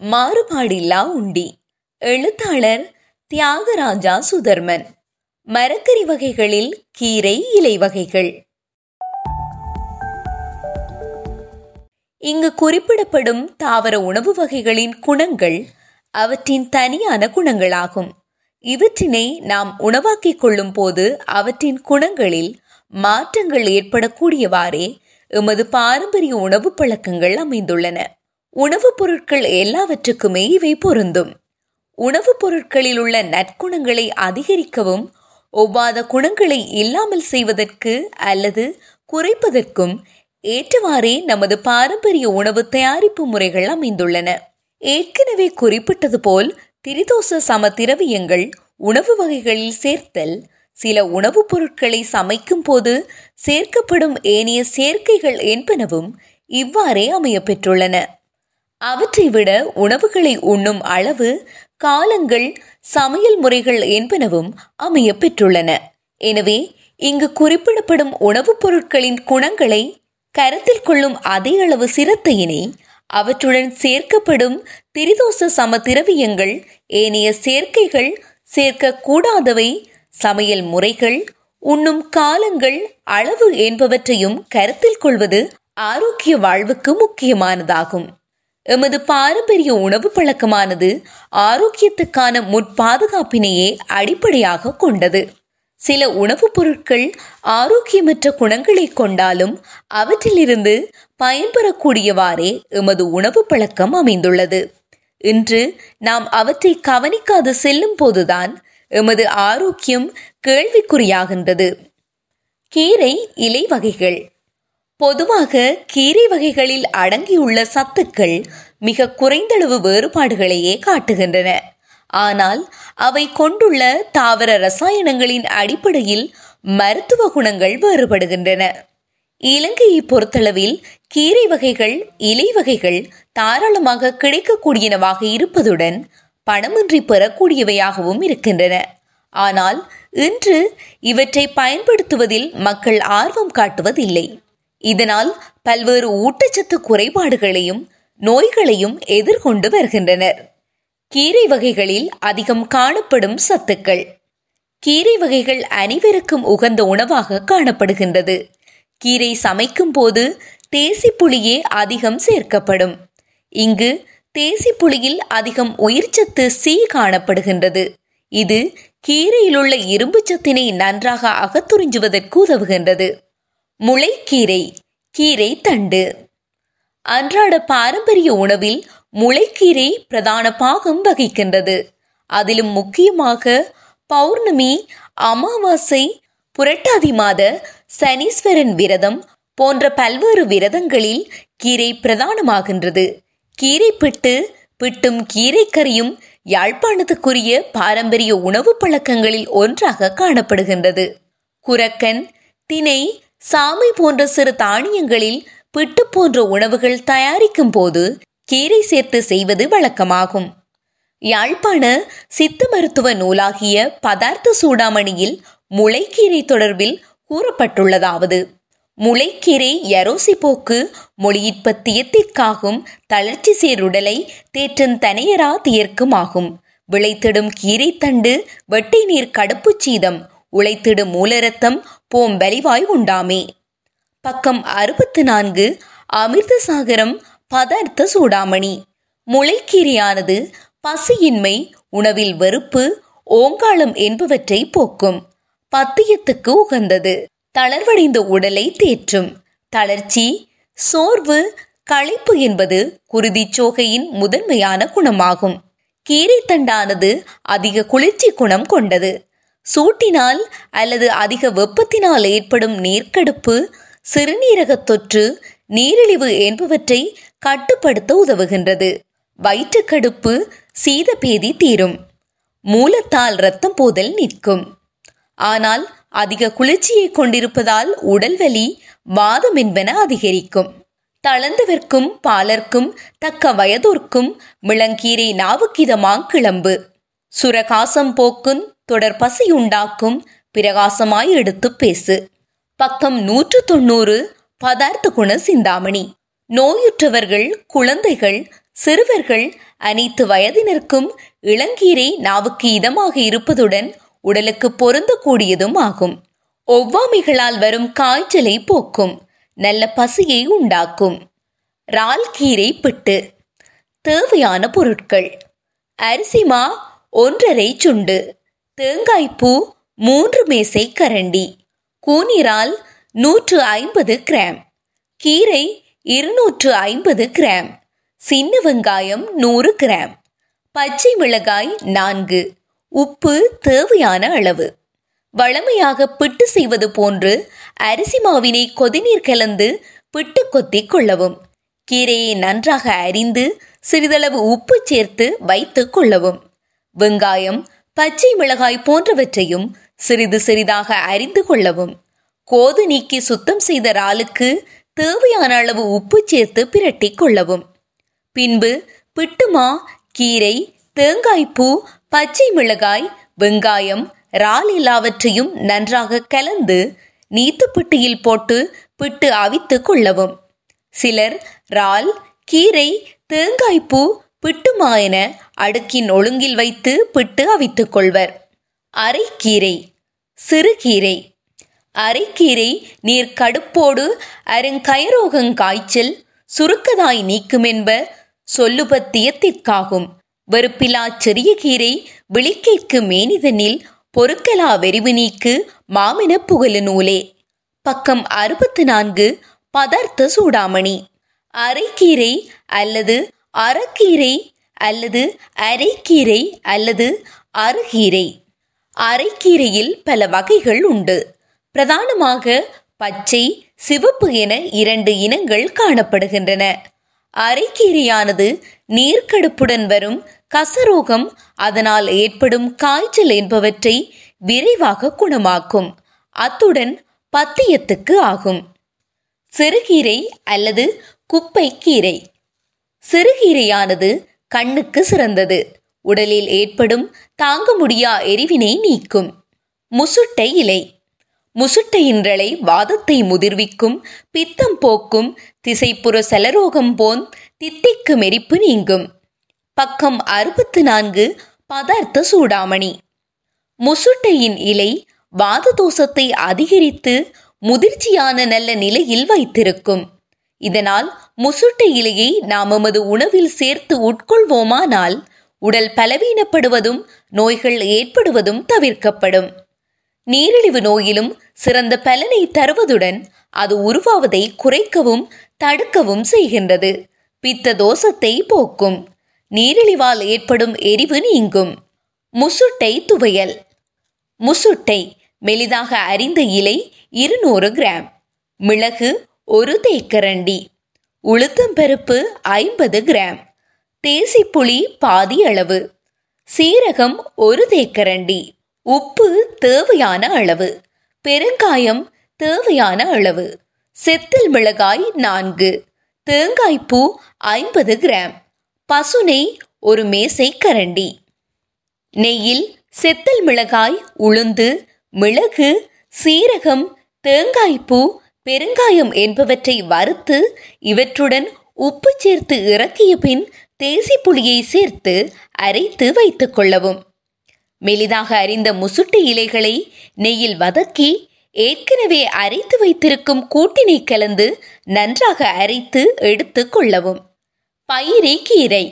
மாறுபாடில்லா உண்டி எழுத்தாளர் தியாகராஜா சுதர்மன் மரக்கறி வகைகளில் கீரை இலை வகைகள் இங்கு குறிப்பிடப்படும் தாவர உணவு வகைகளின் குணங்கள் அவற்றின் தனியான குணங்களாகும் இவற்றினை நாம் உணவாக்கிக் கொள்ளும் போது அவற்றின் குணங்களில் மாற்றங்கள் ஏற்படக்கூடியவாறே எமது பாரம்பரிய உணவு பழக்கங்கள் அமைந்துள்ளன உணவுப் பொருட்கள் எல்லாவற்றுக்குமே இவை பொருந்தும் உணவுப் பொருட்களில் உள்ள நற்குணங்களை அதிகரிக்கவும் ஒவ்வாத குணங்களை இல்லாமல் செய்வதற்கு அல்லது குறைப்பதற்கும் ஏற்றவாறே நமது பாரம்பரிய உணவு தயாரிப்பு முறைகள் அமைந்துள்ளன ஏற்கனவே குறிப்பிட்டது போல் திரிதோச சம திரவியங்கள் உணவு வகைகளில் சேர்த்தல் சில உணவுப் பொருட்களை சமைக்கும் போது சேர்க்கப்படும் ஏனைய சேர்க்கைகள் என்பனவும் இவ்வாறே அமைய பெற்றுள்ளன அவற்றை விட உணவுகளை உண்ணும் அளவு காலங்கள் சமையல் முறைகள் என்பனவும் அமைய பெற்றுள்ளன எனவே இங்கு குறிப்பிடப்படும் உணவுப் பொருட்களின் குணங்களை கருத்தில் கொள்ளும் அதே அளவு சிரத்தையினை அவற்றுடன் சேர்க்கப்படும் திரிதோச சம திரவியங்கள் ஏனைய சேர்க்கைகள் சேர்க்கக்கூடாதவை சமையல் முறைகள் உண்ணும் காலங்கள் அளவு என்பவற்றையும் கருத்தில் கொள்வது ஆரோக்கிய வாழ்வுக்கு முக்கியமானதாகும் எமது பாரம்பரிய உணவு பழக்கமானது ஆரோக்கியத்துக்கான முற்பாதுகாப்பினையே அடிப்படையாக கொண்டது சில உணவுப் பொருட்கள் ஆரோக்கியமற்ற குணங்களை கொண்டாலும் அவற்றிலிருந்து பயன்பெறக்கூடியவாறே எமது உணவு பழக்கம் அமைந்துள்ளது இன்று நாம் அவற்றை கவனிக்காது செல்லும் போதுதான் எமது ஆரோக்கியம் கேள்விக்குறியாகின்றது கீரை இலை வகைகள் பொதுவாக கீரை வகைகளில் அடங்கியுள்ள சத்துக்கள் மிக குறைந்தளவு வேறுபாடுகளையே காட்டுகின்றன ஆனால் அவை கொண்டுள்ள தாவர ரசாயனங்களின் அடிப்படையில் மருத்துவ குணங்கள் வேறுபடுகின்றன இலங்கையை பொறுத்தளவில் கீரை வகைகள் இலை வகைகள் தாராளமாக கிடைக்கக்கூடியனவாக இருப்பதுடன் பணமின்றி பெறக்கூடியவையாகவும் இருக்கின்றன ஆனால் இன்று இவற்றை பயன்படுத்துவதில் மக்கள் ஆர்வம் காட்டுவதில்லை இதனால் பல்வேறு ஊட்டச்சத்து குறைபாடுகளையும் நோய்களையும் எதிர்கொண்டு வருகின்றனர் கீரை வகைகளில் அதிகம் காணப்படும் சத்துக்கள் கீரை வகைகள் அனைவருக்கும் உகந்த உணவாக காணப்படுகின்றது கீரை சமைக்கும் போது தேசி புளியே அதிகம் சேர்க்கப்படும் இங்கு தேசி புளியில் அதிகம் உயிர்ச்சத்து சி காணப்படுகின்றது இது கீரையிலுள்ள இரும்பு சத்தினை நன்றாக அகத்துறிஞ்சுவதற்கு உதவுகின்றது முளைக்கீரை கீரை தண்டு அன்றாட பாரம்பரிய உணவில் முளைக்கீரை பிரதான பாகம் வகிக்கின்றது அதிலும் முக்கியமாக பௌர்ணமி அமாவாசை புரட்டாதி மாத சனீஸ்வரன் விரதம் போன்ற பல்வேறு விரதங்களில் கீரை பிரதானமாகின்றது கீரை பிட்டு பிட்டும் கீரைக்கறியும் யாழ்ப்பாணத்துக்குரிய பாரம்பரிய உணவு பழக்கங்களில் ஒன்றாக காணப்படுகின்றது குரக்கன் தினை சாமை போன்ற சிறு தானியங்களில் பிட்டு போன்ற உணவுகள் தயாரிக்கும் போது கீரை சேர்த்து செய்வது வழக்கமாகும் யாழ்ப்பாண சித்த மருத்துவ நூலாகிய பதார்த்த சூடாமணியில் முளைக்கீரை தொடர்பில் கூறப்பட்டுள்ளதாவது முளைக்கீரை யரோசி போக்கு மொழியிற்பத்தியத்திற்காகும் தளர்ச்சி சேருடலை தேற்றன் தனையரா தியர்க்குமாகும் விளைத்திடும் கீரை தண்டு வெட்டை நீர் கடுப்பு சீதம் உழைத்திடும் மூலரத்தம் போம் வலிவாய் உண்டாமே பக்கம் அறுபத்து நான்கு அமிர்தசாகரம் பதார்த்த சூடாமணி முளைக்கீரையானது பசியின்மை உணவில் வெறுப்பு ஓங்காளம் என்பவற்றை போக்கும் பத்தியத்துக்கு உகந்தது தளர்வடைந்த உடலை தேற்றும் தளர்ச்சி சோர்வு களைப்பு என்பது குருதிச் சோகையின் முதன்மையான குணமாகும் கீரை தண்டானது அதிக குளிர்ச்சி குணம் கொண்டது சூட்டினால் அல்லது அதிக வெப்பத்தினால் ஏற்படும் நீர்க்கடுப்பு சிறுநீரகத் தொற்று நீரிழிவு என்பவற்றை கட்டுப்படுத்த உதவுகின்றது வயிற்றுக்கடுப்பு சீதபேதி தீரும் மூலத்தால் இரத்தம் போதல் நிற்கும் ஆனால் அதிக குளிர்ச்சியை கொண்டிருப்பதால் உடல்வலி வாதம் என்பன அதிகரிக்கும் தளர்ந்தவர்க்கும் பாலர்க்கும் தக்க வயதோர்க்கும் மிளங்கீரை நாவுக்கிதமாங் கிளம்பு சுரகாசம் போக்குன் தொடர் பசி உண்டாக்கும் பிரகாசமாய் எடுத்து பேசு பக்கம் நூற்று தொண்ணூறு பதார்த்த குண சிந்தாமணி நோயுற்றவர்கள் குழந்தைகள் சிறுவர்கள் அனைத்து வயதினருக்கும் இளங்கீரை நாவுக்கு இதமாக இருப்பதுடன் உடலுக்கு பொருந்தக்கூடியதும் ஆகும் ஒவ்வாமைகளால் வரும் காய்ச்சலை போக்கும் நல்ல பசியை உண்டாக்கும் இறால் கீரை பிட்டு தேவையான பொருட்கள் அரிசிமா ஒன்றரை சுண்டு தேங்காய்ப்பூ மூன்று மேசை கரண்டி கூனிரால் நூற்று ஐம்பது கிராம் கீரை இருநூற்று ஐம்பது கிராம் சின்ன வெங்காயம் நூறு கிராம் பச்சை மிளகாய் நான்கு உப்பு தேவையான அளவு வழமையாக பிட்டு செய்வது போன்று அரிசி மாவினை கொதிநீர் கலந்து பிட்டு கொத்தி கொள்ளவும் கீரையை நன்றாக அரிந்து சிறிதளவு உப்பு சேர்த்து வைத்துக் கொள்ளவும் வெங்காயம் பச்சை மிளகாய் போன்றவற்றையும் சிறிது சிறிதாக அறிந்து கொள்ளவும் கோது நீக்கி சுத்தம் செய்த இறாலுக்கு தேவையான அளவு உப்பு சேர்த்து பிரட்டி கொள்ளவும் பின்பு பிட்டுமா கீரை தேங்காய்ப்பூ பச்சை மிளகாய் வெங்காயம் இறால் எல்லாவற்றையும் நன்றாக கலந்து நீத்துப்பட்டியில் போட்டு பிட்டு அவித்து கொள்ளவும் சிலர் இறால் கீரை தேங்காய்ப்பூ பிட்டுமா என அடுக்கின் ஒழுங்கில் வைத்து பிட்டு அவித்துக் கொள்வர் அரைக்கீரை சிறுகீரை அரைக்கீரை நீர் கடுப்போடு அருங்கயரோகங் காய்ச்சல் சுருக்கதாய் நீக்குமென்ப சொல்லுபத்தியத்திற்காகும் வெறுப்பிலா சிறிய கீரை விழிக்கைக்கு மேனிதனில் பொறுக்கலா வெறிவு நீக்கு மாமென புகழு நூலே பக்கம் அறுபத்து நான்கு பதார்த்த சூடாமணி அரைக்கீரை அல்லது அறக்கீரை அல்லது அரைக்கீரை அல்லது அருகீரை அரைக்கீரையில் பல வகைகள் உண்டு பிரதானமாக பச்சை சிவப்பு என இரண்டு இனங்கள் காணப்படுகின்றன அரைக்கீரையானது நீர்க்கடுப்புடன் வரும் கசரோகம் அதனால் ஏற்படும் காய்ச்சல் என்பவற்றை விரைவாக குணமாக்கும் அத்துடன் பத்தியத்துக்கு ஆகும் சிறுகீரை அல்லது குப்பை கீரை சிறுகீரையானது கண்ணுக்கு சிறந்தது உடலில் ஏற்படும் தாங்க முடியா எரிவினை நீக்கும் முசுட்டை இலை முசுட்டையின்றலை வாதத்தை முதிர்விக்கும் பித்தம் போக்கும் திசைப்புற செலரோகம் போன் தித்திக்கு மெரிப்பு நீங்கும் பக்கம் அறுபத்து நான்கு பதார்த்த சூடாமணி முசுட்டையின் இலை வாத தோஷத்தை அதிகரித்து முதிர்ச்சியான நல்ல நிலையில் வைத்திருக்கும் இதனால் முசுட்டை இலையை நாம் எமது உணவில் சேர்த்து உட்கொள்வோமானால் உடல் பலவீனப்படுவதும் நோய்கள் ஏற்படுவதும் தவிர்க்கப்படும் நீரிழிவு நோயிலும் சிறந்த பலனை தருவதுடன் அது உருவாவதை குறைக்கவும் தடுக்கவும் செய்கின்றது பித்த தோஷத்தை போக்கும் நீரிழிவால் ஏற்படும் எரிவு நீங்கும் முசுட்டை துவையல் முசுட்டை மெலிதாக அரிந்த இலை இருநூறு கிராம் மிளகு ஒரு தேக்கரண்டி உளுத்தம்பருப்பு ஐம்பது கிராம் தேசிப்புளி பாதி அளவு சீரகம் ஒரு தேக்கரண்டி உப்பு தேவையான அளவு பெருங்காயம் தேவையான அளவு செத்தல் மிளகாய் நான்கு தேங்காய்ப்பூ ஐம்பது கிராம் பசுனை ஒரு மேசை கரண்டி நெய்யில் செத்தல் மிளகாய் உளுந்து மிளகு சீரகம் தேங்காய்ப்பூ பெருங்காயம் என்பவற்றை வறுத்து இவற்றுடன் உப்பு சேர்த்து இறக்கிய பின் தேசி புளியை சேர்த்து அரைத்து வைத்துக் கொள்ளவும் மெலிதாக அரிந்த முசுட்டு இலைகளை நெய்யில் வதக்கி ஏற்கனவே அரைத்து வைத்திருக்கும் கூட்டினை கலந்து நன்றாக அரைத்து எடுத்து கொள்ளவும் பயிரி கீரை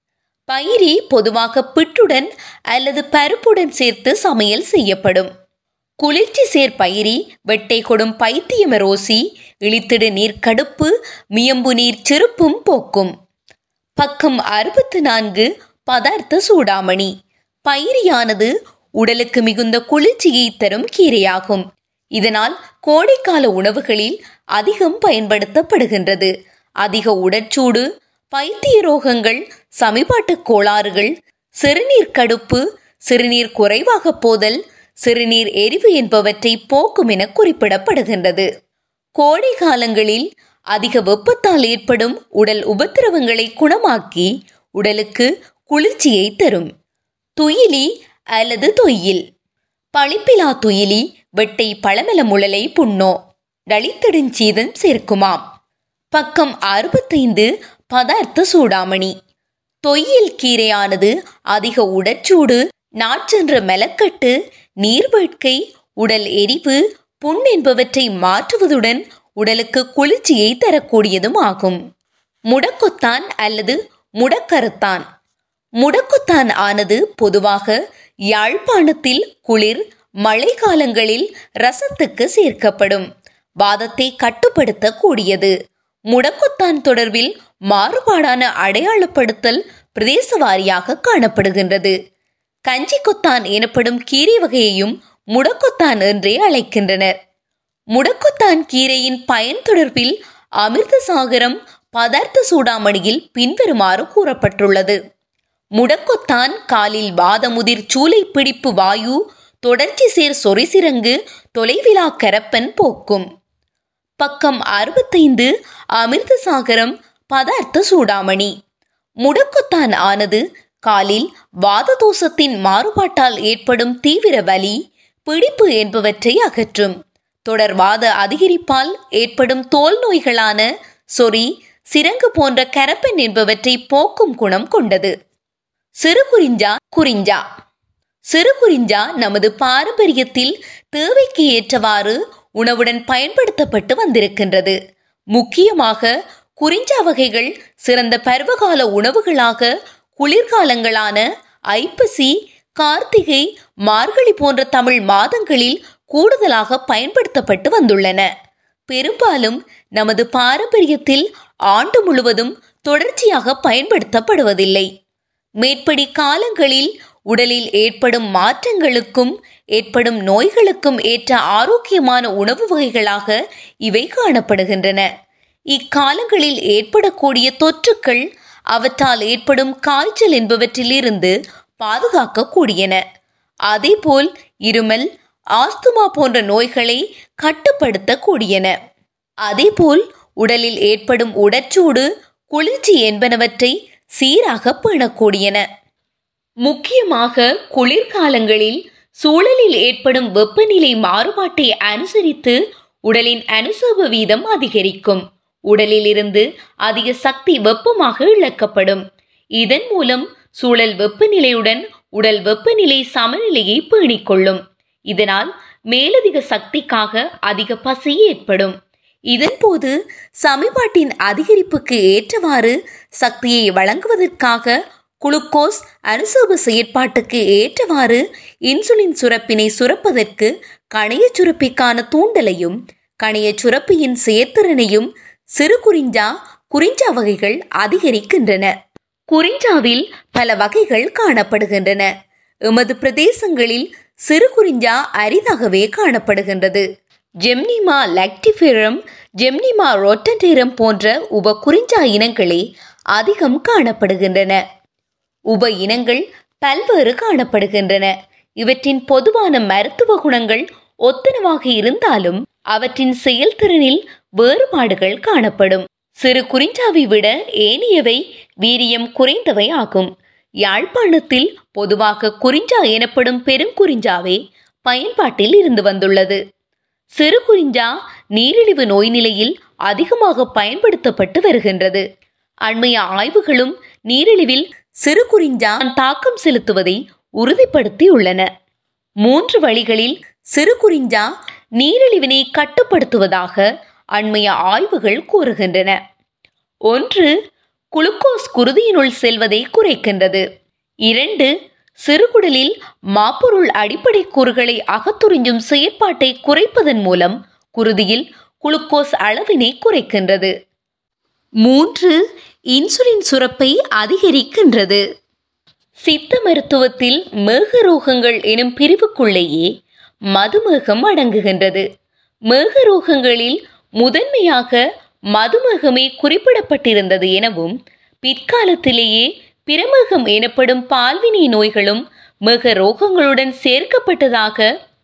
பயிரி பொதுவாக பிட்டுடன் அல்லது பருப்புடன் சேர்த்து சமையல் செய்யப்படும் குளிர்ச்சி சேர் பயிரி வெட்டை கொடும் பைத்தியம ரோசி இழித்திடு நீர் கடுப்பு மியம்பு நீர் சிறுப்பும் போக்கும் பக்கம் அறுபத்து நான்கு பதார்த்த சூடாமணி பயிரியானது உடலுக்கு மிகுந்த குளிர்ச்சியை தரும் கீரையாகும் இதனால் கோடைக்கால உணவுகளில் அதிகம் பயன்படுத்தப்படுகின்றது அதிக உடற்சூடு பைத்திய ரோகங்கள் சமிபாட்டு கோளாறுகள் சிறுநீர் கடுப்பு சிறுநீர் குறைவாக போதல் சிறுநீர் எரிவு என்பவற்றை போக்கும் என குறிப்பிடப்படுகின்றது கோடை காலங்களில் அதிக வெப்பத்தால் ஏற்படும் உடல் உபத்திரவங்களை குணமாக்கி உடலுக்கு குளிர்ச்சியை தரும் துயிலி அல்லது தொய்யில் பழிப்பிலா துயிலி வெட்டை பழமல முழலை புண்ணோ டளித்தெடுஞ்சீதன் சேர்க்குமாம் பக்கம் அறுபத்தைந்து பதார்த்த சூடாமணி தொய்யில் கீரையானது அதிக உடற்சூடு நாற்றென்ற மெலக்கட்டு நீர்வேட்கை உடல் எரிவு புண் என்பவற்றை மாற்றுவதுடன் உடலுக்கு குளிர்ச்சியை தரக்கூடியதும் ஆகும் முடக்கொத்தான் அல்லது முடக்கருத்தான் முடக்குத்தான் ஆனது பொதுவாக யாழ்ப்பாணத்தில் குளிர் மழை காலங்களில் ரசத்துக்கு சேர்க்கப்படும் வாதத்தை கட்டுப்படுத்த கூடியது முடக்குத்தான் தொடர்பில் மாறுபாடான அடையாளப்படுத்தல் பிரதேச வாரியாக காணப்படுகின்றது கஞ்சி கொத்தான் எனப்படும் கீரை வகையையும் முடக்கொத்தான் என்றே அழைக்கின்றனர் முடக்கொத்தான் கீரையின் பயன் தொடர்பில் அமிர்த சாகரம் பதார்த்த சூடாமணியில் பின்வருமாறு கூறப்பட்டுள்ளது முடக்கொத்தான் காலில் வாதமுதிர் சூளை பிடிப்பு வாயு தொடர்ச்சி சேர் சொரிசிறங்கு தொலைவிலா கரப்பன் போக்கும் பக்கம் அறுபத்தைந்து அமிர்த சாகரம் பதார்த்த சூடாமணி முடக்கொத்தான் ஆனது காலில் வாததோஷத்தின் மாறுபாட்டால் ஏற்படும் தீவிர வலி பிடிப்பு என்பவற்றை அகற்றும் தொடர்வாத அதிகரிப்பால் ஏற்படும் தோல் நோய்களான சொறி சிரங்கு போன்ற கரப்பன் என்பவற்றை போக்கும் குணம் கொண்டது சிறு குறிஞ்சா குறிஞ்சா சிறு குறிஞ்சா நமது பாரம்பரியத்தில் தேவைக்கு ஏற்றவாறு உணவுடன் பயன்படுத்தப்பட்டு வந்திருக்கின்றது முக்கியமாக குறிஞ்சா வகைகள் சிறந்த பருவகால உணவுகளாக குளிர்காலங்களான ஐப்பசி கார்த்திகை மார்கழி போன்ற தமிழ் மாதங்களில் கூடுதலாக பயன்படுத்தப்பட்டு வந்துள்ளன பெரும்பாலும் நமது பாரம்பரியத்தில் ஆண்டு முழுவதும் தொடர்ச்சியாக பயன்படுத்தப்படுவதில்லை மேற்படி காலங்களில் உடலில் ஏற்படும் மாற்றங்களுக்கும் ஏற்படும் நோய்களுக்கும் ஏற்ற ஆரோக்கியமான உணவு வகைகளாக இவை காணப்படுகின்றன இக்காலங்களில் ஏற்படக்கூடிய தொற்றுக்கள் அவற்றால் ஏற்படும் காய்ச்சல் என்பவற்றிலிருந்து பாதுகாக்கக்கூடியன அதேபோல் இருமல் ஆஸ்துமா போன்ற நோய்களை கட்டுப்படுத்தக்கூடியன அதேபோல் உடலில் ஏற்படும் உடற்சூடு குளிர்ச்சி என்பனவற்றை சீராக பேணக்கூடியன முக்கியமாக குளிர்காலங்களில் சூழலில் ஏற்படும் வெப்பநிலை மாறுபாட்டை அனுசரித்து உடலின் அனுசோப வீதம் அதிகரிக்கும் உடலில் இருந்து அதிக சக்தி வெப்பமாக இழக்கப்படும் இதன் மூலம் சூழல் வெப்பநிலையுடன் உடல் வெப்பநிலை சமநிலையை பேணிக்கொள்ளும் இதனால் மேலதிக சக்திக்காக அதிக பசி ஏற்படும் இதன்போது சமிபாட்டின் அதிகரிப்புக்கு ஏற்றவாறு சக்தியை வழங்குவதற்காக குளுக்கோஸ் அனுசோப செயற்பாட்டுக்கு ஏற்றவாறு இன்சுலின் சுரப்பினை சுரப்பதற்கு கணைய சுரப்பிக்கான தூண்டலையும் கணைய சுரப்பியின் செயற்திறனையும் சிறு குறிஞ்சா குறிஞ்சா வகைகள் அதிகரிக்கின்றன குறிஞ்சாவில் பல வகைகள் காணப்படுகின்றன எமது பிரதேசங்களில் சிறு குறிஞ்சா அரிதாகவே காணப்படுகின்றது ஜெம்னிமா லாக்டிஃபிரம் ஜெம்னிமா ரொட்டன்டேரம் போன்ற உப குறிஞ்சா இனங்களே அதிகம் காணப்படுகின்றன உப இனங்கள் பல்வேறு காணப்படுகின்றன இவற்றின் பொதுவான மருத்துவ குணங்கள் ஒத்தனவாக இருந்தாலும் அவற்றின் செயல்திறனில் வேறுபாடுகள் காணப்படும் சிறு குறிஞ்சாவை விட ஏனையவை வீரியம் குறைந்தவை ஆகும் யாழ்ப்பாணத்தில் பொதுவாக குறிஞ்சா எனப்படும் பெருங்குறிஞ்சாவே பயன்பாட்டில் இருந்து வந்துள்ளது சிறு குறிஞ்சா நீரிழிவு நோய் நிலையில் அதிகமாக பயன்படுத்தப்பட்டு வருகின்றது அண்மைய ஆய்வுகளும் நீரிழிவில் சிறு குறிஞ்சா தாக்கம் செலுத்துவதை உறுதிப்படுத்தியுள்ளன மூன்று வழிகளில் சிறு குறிஞ்சா நீரிழிவினை கட்டுப்படுத்துவதாக அண்மைய ஆய்வுகள் கூறுகின்றன ஒன்று குளுக்கோஸ் குருதியினுள் செல்வதை குறைக்கின்றது இரண்டு சிறுகுடலில் மாப்பொருள் அடிப்படை கூறுகளை அகத்துறிஞ்சும் செயற்பாட்டை குறைப்பதன் மூலம் குருதியில் குளுக்கோஸ் அளவினை குறைக்கின்றது மூன்று இன்சுலின் சுரப்பை அதிகரிக்கின்றது சித்த மருத்துவத்தில் மேகரோகங்கள் எனும் பிரிவுக்குள்ளேயே மதுமேகம் அடங்குகின்றது மேகரோகங்களில் முதன்மையாக மதுமேகமே குறிப்பிடப்பட்டிருந்தது எனவும் பிற்காலத்திலேயே பிரமேகம் எனப்படும் பால்வினை நோய்களும் மேக ரோகங்களுடன் சேர்க்கப்பட்டதாக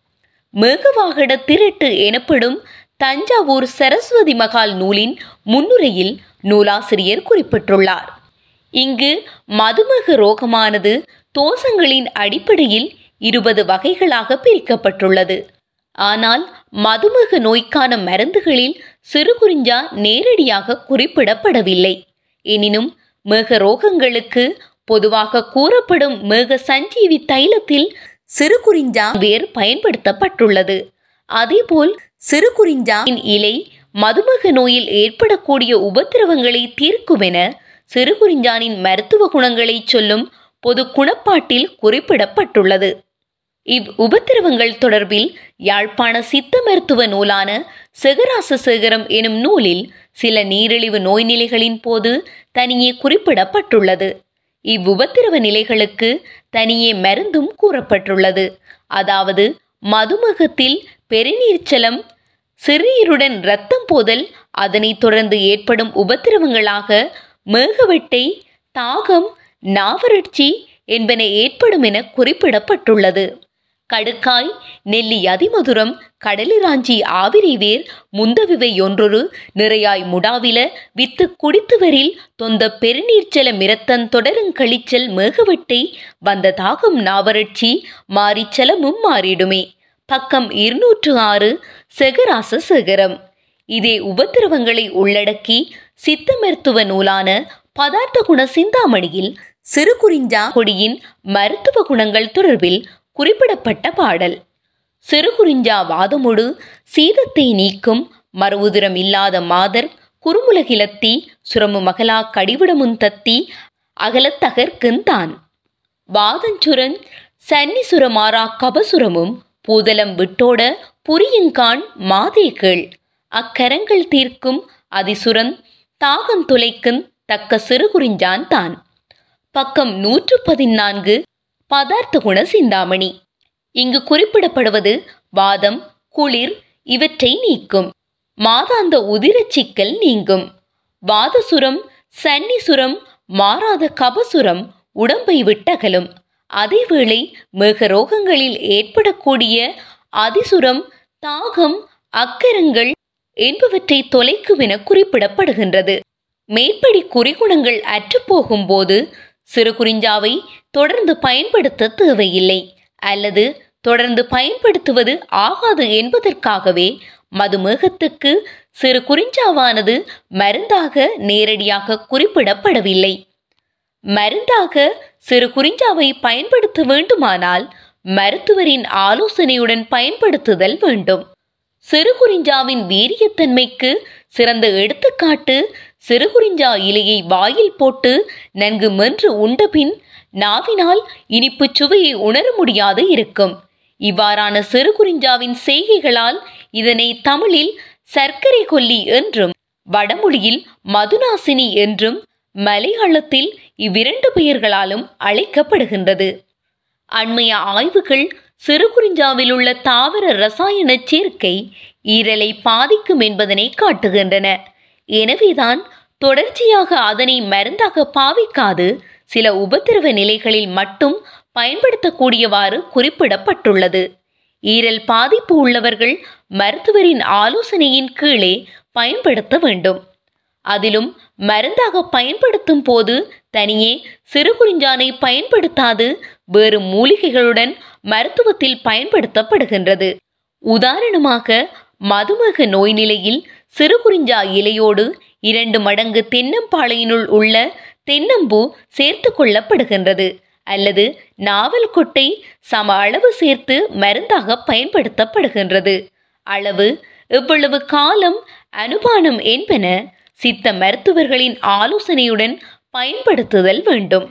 மேகவாகட திரட்டு எனப்படும் தஞ்சாவூர் சரஸ்வதி மகால் நூலின் முன்னுரையில் நூலாசிரியர் குறிப்பிட்டுள்ளார் இங்கு மதுமேக ரோகமானது தோசங்களின் அடிப்படையில் இருபது வகைகளாக பிரிக்கப்பட்டுள்ளது ஆனால் மதுமேக நோய்க்கான மருந்துகளில் சிறுகுறிஞ்சா நேரடியாக குறிப்பிடப்படவில்லை எனினும் மேக ரோகங்களுக்கு பொதுவாக கூறப்படும் மேக சஞ்சீவி தைலத்தில் சிறு குறிஞ்சா வேர் பயன்படுத்தப்பட்டுள்ளது அதேபோல் சிறு குறிஞ்சாவின் இலை மதுமக நோயில் ஏற்படக்கூடிய உபத்திரவங்களை தீர்க்குமென சிறுகுறிஞ்சானின் மருத்துவ குணங்களை சொல்லும் பொது குணப்பாட்டில் குறிப்பிடப்பட்டுள்ளது இவ் உபத்திரவங்கள் தொடர்பில் யாழ்ப்பாண சித்த மருத்துவ நூலான செகராச சேகரம் எனும் நூலில் சில நீரிழிவு நோய் நிலைகளின் போது தனியே குறிப்பிடப்பட்டுள்ளது இவ்வுபத்திரவ நிலைகளுக்கு தனியே மருந்தும் கூறப்பட்டுள்ளது அதாவது மதுமகத்தில் பெருநீர்ச்சலம் சிறுநீருடன் இரத்தம் போதல் அதனைத் தொடர்ந்து ஏற்படும் உபத்திரவங்களாக மேகவெட்டை தாகம் நாவறட்சி என்பன ஏற்படும் என குறிப்பிடப்பட்டுள்ளது கடுக்காய் நெல்லி அதிமதுரம் கடலிராஞ்சி ஆவிரை வேர் முந்தவிவை ஒன்றொரு நிறையாய் முடாவில வித்து குடித்துவரில் தொந்த பெருநீர்ச்சல மிரத்தன் தொடருங் கழிச்சல் மேகவட்டை வந்த தாகம் நாவறட்சி மாறிச்சலமும் மாறிடுமே பக்கம் இருநூற்று ஆறு செகராச செகரம் இதே உபத்திரவங்களை உள்ளடக்கி சித்த மருத்துவ நூலான பதார்த்த குண சிந்தாமணியில் சிறுகுறிஞ்சா கொடியின் மருத்துவ குணங்கள் தொடர்பில் குறிப்பிடப்பட்ட பாடல் சிறுகுறிஞ்சா வாதமுடு சீதத்தை நீக்கும் மறுவுதிரம் இல்லாத மாதர் குறுமுலகிலத்தி சுரமு மகளா கடிவிடமுன் தத்தி அகலத்தகர்க்குந்தான் வாதஞ்சுரன் சன்னிசுரமாரா கபசுரமும் பூதலம் விட்டோட புரியுங்கான் மாதேகள் அக்கரங்கள் தீர்க்கும் அதிசுரன் தாகம் துளைக்கும் தக்க சிறுகுறிஞ்சான் தான் பக்கம் நூற்று பதினான்கு பதார்த்த குண சிந்தாமணி இங்கு குறிப்பிடப்படுவது வாதம் குளிர் இவற்றை நீக்கும் மாதாந்த உதிரச் சிக்கல் நீங்கும் வாதசுரம் சன்னிசுரம் மாறாத கபசுரம் உடம்பை விட்டகலும் அதேவேளை மிக ரோகங்களில் ஏற்படக்கூடிய அதிசுரம் தாகம் அக்கரங்கள் என்பவற்றை தொலைக்கும் என குறிப்பிடப்படுகின்றது மேற்படி குறிகுணங்கள் அற்றுப்போகும் போது சிறு குறிஞ்சாவை தொடர்ந்து பயன்படுத்த தேவையில்லை அல்லது தொடர்ந்து பயன்படுத்துவது ஆகாது என்பதற்காகவே மதுமேகத்துக்கு சிறு குறிஞ்சாவானது மருந்தாக நேரடியாக குறிப்பிடப்படவில்லை மருந்தாக சிறு குறிஞ்சாவை பயன்படுத்த வேண்டுமானால் மருத்துவரின் ஆலோசனையுடன் பயன்படுத்துதல் வேண்டும் சிறுகுறிஞ்சாவின் வீரியத்தன்மைக்கு சிறந்த எடுத்துக்காட்டு சிறுகுறிஞ்சா இலையை வாயில் போட்டு நன்கு மென்று உண்டபின் நாவினால் இனிப்பு சுவையை உணர முடியாது இருக்கும் இவ்வாறான சிறுகுறிஞ்சாவின் செய்கைகளால் இதனை தமிழில் சர்க்கரை கொல்லி என்றும் வடமொழியில் மதுநாசினி என்றும் மலையாளத்தில் இவ்விரண்டு பெயர்களாலும் அழைக்கப்படுகின்றது அண்மைய ஆய்வுகள் சிறுகுறிஞ்சாவில் உள்ள தாவர ரசாயன சேர்க்கை ஈரலை பாதிக்கும் என்பதனை காட்டுகின்றன எனவேதான் தொடர்ச்சியாக அதனை மருந்தாக பாவிக்காது சில உபத்திரவ நிலைகளில் மட்டும் பயன்படுத்தக்கூடியவாறு குறிப்பிடப்பட்டுள்ளது ஈரல் பாதிப்பு உள்ளவர்கள் மருத்துவரின் ஆலோசனையின் கீழே பயன்படுத்த வேண்டும் அதிலும் மருந்தாக பயன்படுத்தும் போது தனியே சிறுகுறிஞ்சானை பயன்படுத்தாது வேறு மூலிகைகளுடன் மருத்துவத்தில் பயன்படுத்தப்படுகின்றது உதாரணமாக மதுமக நோய் நிலையில் சிறுகுறிஞ்சா இலையோடு இரண்டு மடங்கு தென்னம்பாளையினுள் உள்ள தென்னம்பூ சேர்த்து கொள்ளப்படுகின்றது அல்லது நாவல் கொட்டை சம அளவு சேர்த்து மருந்தாக பயன்படுத்தப்படுகின்றது அளவு எவ்வளவு காலம் அனுபானம் என்பன சித்த மருத்துவர்களின் ஆலோசனையுடன் பயன்படுத்துதல் வேண்டும்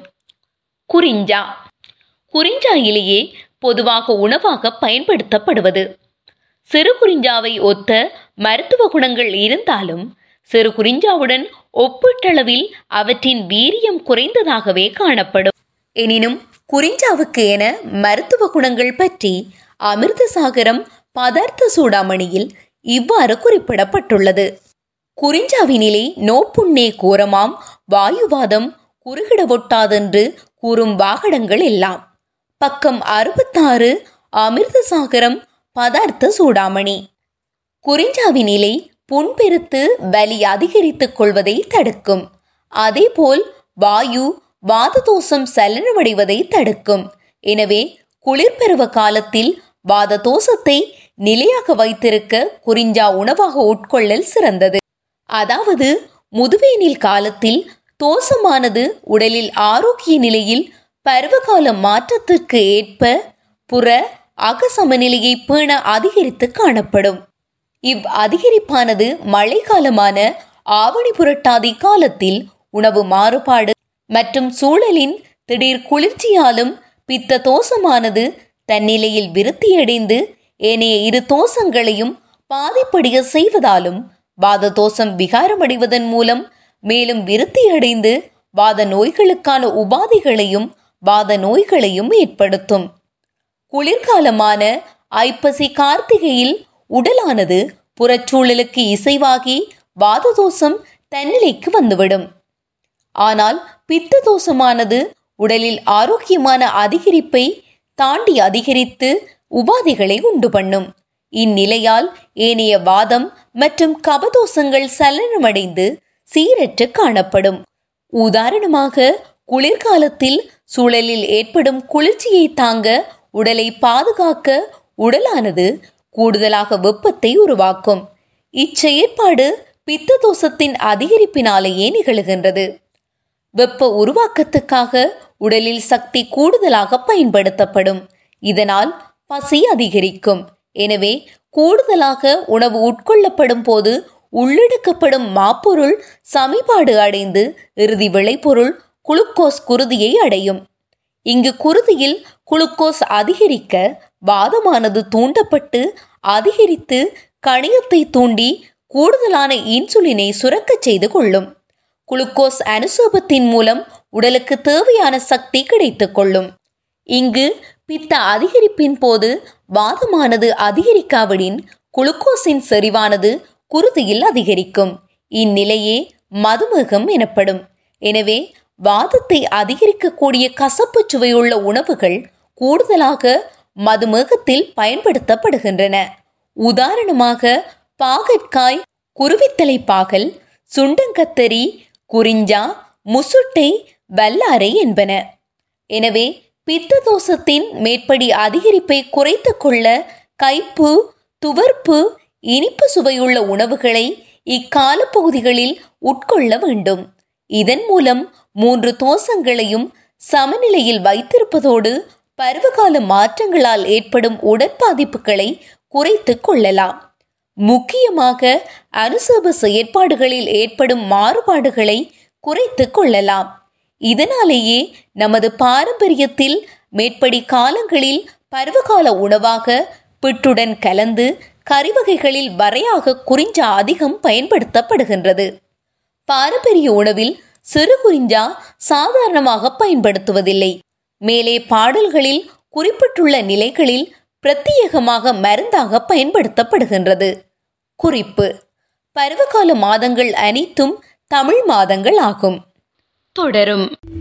குறிஞ்சா குறிஞ்சா இலையே பொதுவாக உணவாக பயன்படுத்தப்படுவது சிறு குறிஞ்சாவை ஒத்த மருத்துவ குணங்கள் இருந்தாலும் சிறு குறிஞ்சாவுடன் ஒப்பீட்டளவில் அவற்றின் வீரியம் குறைந்ததாகவே காணப்படும் எனினும் குறிஞ்சாவுக்கு என மருத்துவ குணங்கள் பற்றி அமிர்தசாகரம் பதார்த்த சூடாமணியில் இவ்வாறு குறிப்பிடப்பட்டுள்ளது குறிஞ்சாவினிலே நோப்புண்ணே கூறமாம் வாயுவாதம் குறுகிட ஒட்டாதென்று கூறும் வாகடங்கள் எல்லாம் பக்கம் அறுபத்தாறு அமிர்தசாகரம் பதார்த்த சூடாமணி குறிஞ்சாவினிலை புண்பெருத்து வலி அதிகரித்துக் கொள்வதை தடுக்கும் அதேபோல் வாயு வாததோஷம் சலனமடைவதை தடுக்கும் எனவே குளிர்பருவ காலத்தில் வாததோஷத்தை நிலையாக வைத்திருக்க குறிஞ்சா உணவாக உட்கொள்ளல் சிறந்தது அதாவது முதுவேனில் காலத்தில் தோசமானது உடலில் ஆரோக்கிய நிலையில் பருவகால மாற்றத்திற்கு ஏற்ப புற அக சமநிலையை பேண அதிகரித்து காணப்படும் இவ் அதிகரிப்பானது மழைக்காலமான ஆவணி புரட்டாதி காலத்தில் உணவு மாறுபாடு மற்றும் சூழலின் திடீர் குளிர்ச்சியாலும் பித்த தோசமானது தன்னிலையில் விருத்தியடைந்து ஏனைய இரு தோசங்களையும் பாதிப்படைய செய்வதாலும் வாத தோசம் விகாரமடைவதன் மூலம் மேலும் விருத்தியடைந்து வாத நோய்களுக்கான உபாதைகளையும் வாத நோய்களையும் ஏற்படுத்தும் குளிர்காலமான ஐப்பசி கார்த்திகையில் உடலானது புறச்சூழலுக்கு இசைவாகி வாததோஷம் தன்னிலைக்கு வந்துவிடும் ஆனால் பித்த தோஷமானது உடலில் ஆரோக்கியமான அதிகரிப்பை தாண்டி அதிகரித்து உபாதைகளை உண்டு பண்ணும் இந்நிலையால் ஏனைய வாதம் மற்றும் கபதோஷங்கள் சலனமடைந்து சீரற்று காணப்படும் உதாரணமாக குளிர்காலத்தில் சூழலில் ஏற்படும் குளிர்ச்சியை தாங்க உடலை பாதுகாக்க உடலானது கூடுதலாக வெப்பத்தை உருவாக்கும் இச்செயற்பாடு பித்த தோஷத்தின் அதிகரிப்பினாலேயே நிகழ்கின்றது வெப்ப உருவாக்கத்துக்காக உடலில் சக்தி கூடுதலாக பயன்படுத்தப்படும் இதனால் பசி அதிகரிக்கும் எனவே கூடுதலாக உணவு உட்கொள்ளப்படும் போது உள்ளெடுக்கப்படும் மாப்பொருள் சமிபாடு அடைந்து இறுதி விளைபொருள் குளுக்கோஸ் குருதியை அடையும் இங்கு குருதியில் குளுக்கோஸ் அதிகரிக்க வாதமானது தூண்டப்பட்டு அதிகரித்து கணியத்தை தூண்டி கூடுதலான இன்சுலினை சுரக்கச் செய்து கொள்ளும் குளுக்கோஸ் அனுசோபத்தின் மூலம் உடலுக்கு தேவையான சக்தி கிடைத்துக் கொள்ளும் இங்கு பித்த அதிகரிப்பின் போது வாதமானது அதிகரிக்காவிடின் குளுக்கோஸின் செறிவானது குருதியில் அதிகரிக்கும் இந்நிலையே மதுமேகம் எனப்படும் எனவே வாதத்தை அதிகரிக்கக்கூடிய கசப்பு சுவையுள்ள உணவுகள் கூடுதலாக மதுமேகத்தில் பயன்படுத்தப்படுகின்றன உதாரணமாக பாகற்காய் குருவித்தலை பாகல் சுண்டங்கத்தரி குறிஞ்சா முசுட்டை வல்லாரை என்பன எனவே பித்த தோஷத்தின் மேற்படி அதிகரிப்பை குறைத்து கொள்ள கைப்பு துவர்ப்பு இனிப்பு சுவையுள்ள உணவுகளை இக்கால பகுதிகளில் உட்கொள்ள வேண்டும் இதன் மூலம் மூன்று தோஷங்களையும் சமநிலையில் வைத்திருப்பதோடு பருவகால மாற்றங்களால் ஏற்படும் உடற்பாதிப்புகளை குறைத்து கொள்ளலாம் முக்கியமாக அனுசப செயற்பாடுகளில் ஏற்படும் மாறுபாடுகளை குறைத்து கொள்ளலாம் இதனாலேயே நமது பாரம்பரியத்தில் மேற்படி காலங்களில் பருவகால உணவாக பிட்டுடன் கலந்து கறிவகைகளில் வரையாக குறிஞ்சா அதிகம் பயன்படுத்தப்படுகின்றது பாரம்பரிய உணவில் சிறு குறிஞ்சா சாதாரணமாக பயன்படுத்துவதில்லை மேலே பாடல்களில் குறிப்பிட்டுள்ள நிலைகளில் பிரத்யேகமாக மருந்தாக பயன்படுத்தப்படுகின்றது குறிப்பு பருவகால மாதங்கள் அனைத்தும் தமிழ் மாதங்கள் ஆகும் தொடரும்